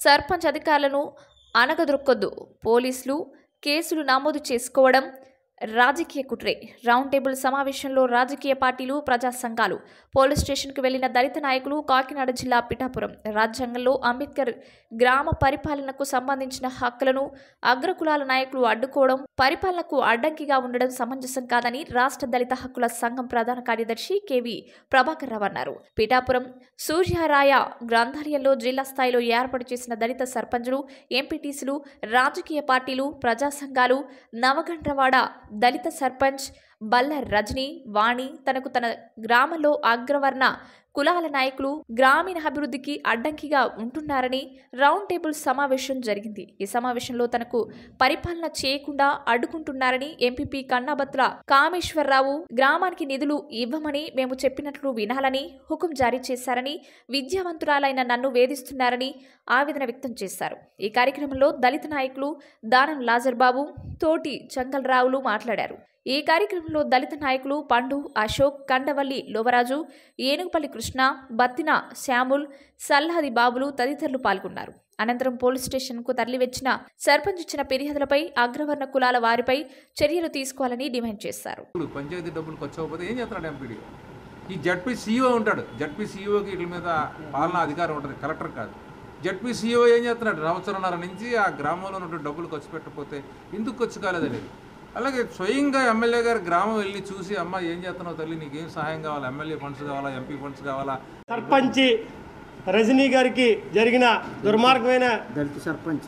సర్పంచ్ అధికారులను అనగదొరకొద్దు పోలీసులు కేసులు నమోదు చేసుకోవడం రాజకీయ కుట్రే రౌండ్ టేబుల్ సమావేశంలో రాజకీయ పార్టీలు ప్రజా సంఘాలు పోలీస్ స్టేషన్కు వెళ్లిన దళిత నాయకులు కాకినాడ జిల్లా పిఠాపురం రాజ్యాంగంలో అంబేద్కర్ గ్రామ పరిపాలనకు సంబంధించిన హక్కులను అగ్రకులాల నాయకులు అడ్డుకోవడం పరిపాలనకు అడ్డంకిగా ఉండడం సమంజసం కాదని రాష్ట్ర దళిత హక్కుల సంఘం ప్రధాన కార్యదర్శి కెవి ప్రభాకర్ రావు అన్నారు పిఠాపురం సూర్యారాయ గ్రంథాలయంలో జిల్లా స్థాయిలో ఏర్పాటు చేసిన దళిత సర్పంచులు ఎంపీటీసీలు రాజకీయ పార్టీలు ప్రజా సంఘాలు నవగండ్రవాడ దళిత సర్పంచ్ బల్ల రజని వాణి తనకు తన గ్రామంలో అగ్రవర్ణ కులాల నాయకులు గ్రామీణ అభివృద్ధికి అడ్డంకిగా ఉంటున్నారని రౌండ్ టేబుల్ సమావేశం జరిగింది ఈ సమావేశంలో తనకు పరిపాలన చేయకుండా అడ్డుకుంటున్నారని ఎంపీపీ కన్నాబత్ల కామేశ్వరరావు గ్రామానికి నిధులు ఇవ్వమని మేము చెప్పినట్లు వినాలని హుకుం జారీ చేశారని విద్యావంతురాలైన నన్ను వేధిస్తున్నారని ఆవేదన వ్యక్తం చేశారు ఈ కార్యక్రమంలో దళిత నాయకులు దానం లాజర్ బాబు తోటి చంగల్రావులు మాట్లాడారు ఈ కార్యక్రమంలో దళిత నాయకులు పండు అశోక్ కండవల్లి లోవరాజు ఏనుగుపల్లి కృష్ణ బత్తిన శ్యాముల్ సల్లాది బాబులు తదితరులు పాల్గొన్నారు అనంతరం పోలీస్ స్టేషన్కు తరలివచ్చిన సర్పంచ్ ఇచ్చిన ఫిర్యాదులపై అగ్రవర్ణ కులాల వారిపై చర్యలు తీసుకోవాలని డిమాండ్ చేశారు డబ్బులు పంచాయతీ డబ్బులు ఖర్చు అవ్వకపోతే ఏం చేస్తున్నాడు ఎంపీడీ ఈ జడ్పీ సీఈఓ ఉంటాడు జడ్పీ సీఈఓకి వీటి మీద పాలనా అధికారం ఉంటుంది కలెక్టర్ కాదు జడ్పీ సీఈఓ ఏం చేస్తున్నాడు సంవత్సరంన్నర నుంచి ఆ గ్రామంలో ఉన్నటువంటి డబ్బులు ఖర్చు పెట్టకపోతే ఎందుకు ఖర్చు కాలేదనేది అలాగే స్వయంగా ఎమ్మెల్యే గారు గ్రామం వెళ్ళి చూసి అమ్మ ఏం చేస్తున్నావు తల్లి నీకేం సహాయం కావాలా ఎమ్మెల్యే ఫండ్స్ కావాలా ఎంపీ ఫండ్స్ కావాలా సర్పంచి రజనీ గారికి జరిగిన దుర్మార్గమైన దళిత సర్పంచ్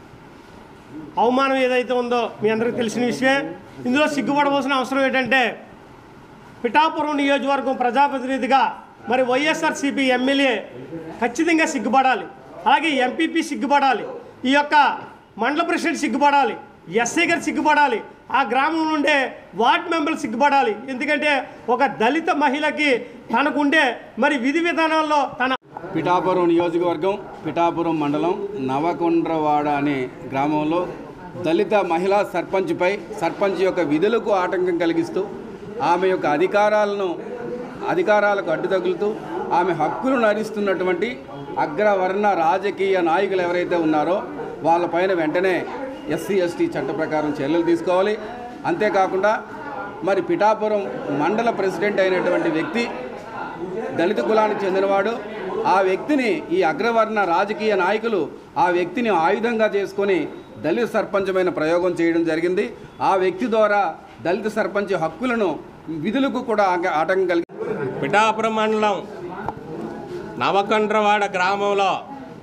అవమానం ఏదైతే ఉందో మీ అందరికీ తెలిసిన విషయమే ఇందులో సిగ్గుపడవలసిన అవసరం ఏంటంటే పిఠాపురం నియోజకవర్గం ప్రజాప్రతినిధిగా మరి వైఎస్ఆర్సీపీ ఎమ్మెల్యే ఖచ్చితంగా సిగ్గుపడాలి అలాగే ఎంపీపీ సిగ్గుపడాలి ఈ యొక్క మండల ప్రెసిడెంట్ సిగ్గుపడాలి ఎస్ఐ గారు సిగ్గుపడాలి ఆ గ్రామంలో ఉండే వార్డ్ మెంబర్లు సిగ్గుపడాలి ఎందుకంటే ఒక దళిత మహిళకి తనకుండే మరి విధి విధానాల్లో తన పిఠాపురం నియోజకవర్గం పిఠాపురం మండలం నవకొండ్రవాడ అనే గ్రామంలో దళిత మహిళా సర్పంచ్పై సర్పంచ్ యొక్క విధులకు ఆటంకం కలిగిస్తూ ఆమె యొక్క అధికారాలను అధికారాలకు అడ్డు తగులుతూ ఆమె హక్కులు నరిస్తున్నటువంటి అగ్రవర్ణ రాజకీయ నాయకులు ఎవరైతే ఉన్నారో వాళ్ళపైన వెంటనే ఎస్సీ ఎస్టీ చట్ట ప్రకారం చర్యలు తీసుకోవాలి అంతేకాకుండా మరి పిఠాపురం మండల ప్రెసిడెంట్ అయినటువంటి వ్యక్తి దళిత కులానికి చెందినవాడు ఆ వ్యక్తిని ఈ అగ్రవర్ణ రాజకీయ నాయకులు ఆ వ్యక్తిని ఆయుధంగా చేసుకొని దళిత సర్పంచమైన ప్రయోగం చేయడం జరిగింది ఆ వ్యక్తి ద్వారా దళిత సర్పంచ్ హక్కులను విధులకు కూడా ఆక- ఆటంకం కలిగి పిఠాపురం మండలం నవకండ్రవాడ గ్రామంలో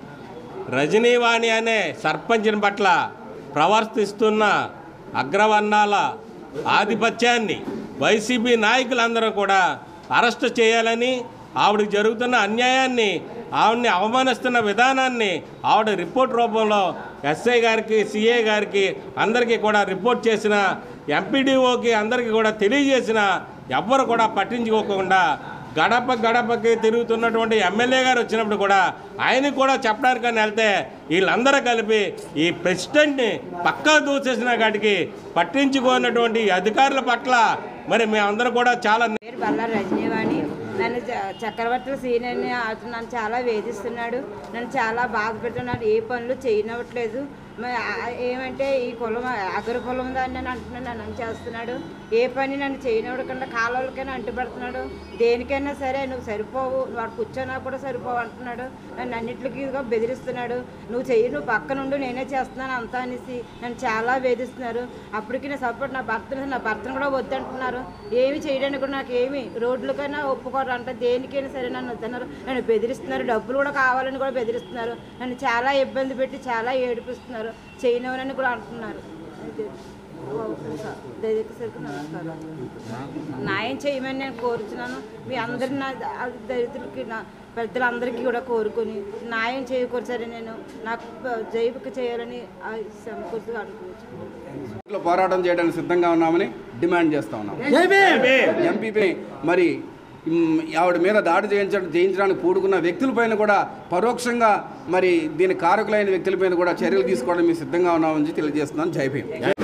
రజనీవాణి అనే సర్పంచిని పట్ల ప్రవర్తిస్తున్న అగ్రవర్ణాల ఆధిపత్యాన్ని వైసీపీ నాయకులందరూ కూడా అరెస్ట్ చేయాలని ఆవిడకి జరుగుతున్న అన్యాయాన్ని ఆవిడని అవమానిస్తున్న విధానాన్ని ఆవిడ రిపోర్ట్ రూపంలో ఎస్ఐ గారికి సిఏ గారికి అందరికీ కూడా రిపోర్ట్ చేసిన ఎంపీడీఓకి అందరికీ కూడా తెలియజేసిన ఎవ్వరు కూడా పట్టించుకోకుండా గడప గడపకి తిరుగుతున్నటువంటి ఎమ్మెల్యే గారు వచ్చినప్పుడు కూడా ఆయనకు కూడా చెప్పడానికని వెళ్తే వీళ్ళందరూ కలిపి ఈ ప్రెసిడెంట్ని పక్కా దూసేసిన కాటికి పట్టించుకోనటువంటి ఈ అధికారుల పట్ల మరి మేమందరం కూడా చాలా పేరు బల్లా రజనీవాణి నన్ను చ- చక్రవర్తుల సీనియర్ని అతను నన్ను చాలా వేధిస్తున్నాడు నన్ను చాలా బాధ పెడుతున్నాడు ఏ పనులు చేయనివ్వట్లేదు మరి ఆ- ఏమంటే ఈ కులం అగ్ర కులం దాన్ని నన్ను అంటున్నాడు నన్ను చేస్తున్నాడు ఏ పని నన్ను చేయనివ్వకుండా కాలువలకైనా అంటుపడుతున్నాడు దేనికైనా సరే నువ్వు సరిపోవు నువ్వు అక్కడ కూర్చోనా కూడా సరిపోవు అంటున్నాడు నన్ను అన్నింటికి ఇదిగో బెదిరిస్తున్నాడు నువ్వు చెయ్యి నువ్వు పక్కనుండు నేనే చేస్తున్నాను అంతా అనేసి నన్ను చాలా వేధిస్తున్నారు అప్పటికి నా సపోర్ట్ నా భర్త నా భర్తను కూడా వద్దంటున్నారు ఏమి చేయడానికి కూడా నాకు ఏమి రోడ్లకైనా ఒప్పుకోరు అంటే దేనికైనా సరే నన్ను వద్దన్నారు నన్ను బెదిరిస్తున్నారు డబ్బులు కూడా కావాలని కూడా బెదిరిస్తున్నారు నన్ను చాలా ఇబ్బంది పెట్టి చాలా ఏడిపిస్తున్నారు చేయనివరని కూడా అంటున్నారు అయితే దయచేసి నమస్కారం న్యాయం చేయమని నేను కోరుతున్నాను మీ అందరి నా దరిద్రులకి నా పెద్దలందరికీ కూడా కోరుకొని న్యాయం చేయకూడసరి నేను నాకు జైవిక చేయాలని ఆ సమకూర్చుగా అనుకుంటున్నాను లో పోరాటం చేయడానికి సిద్ధంగా ఉన్నామని డిమాండ్ చేస్తా ఉన్నాం ఎంపీపీ మరి మ్, ఆవిడ మీద దాడి చేయించడం చేయించడానికి పూడుకున్న వ్యక్తులపైన కూడా పరోక్షంగా మరి దీని కారకులైన వ్యక్తులపైన కూడా చర్యలు తీసుకోవడం మేము సిద్ధంగా ఉన్నామని తెలియజేస్తున్నాను జై భీమ్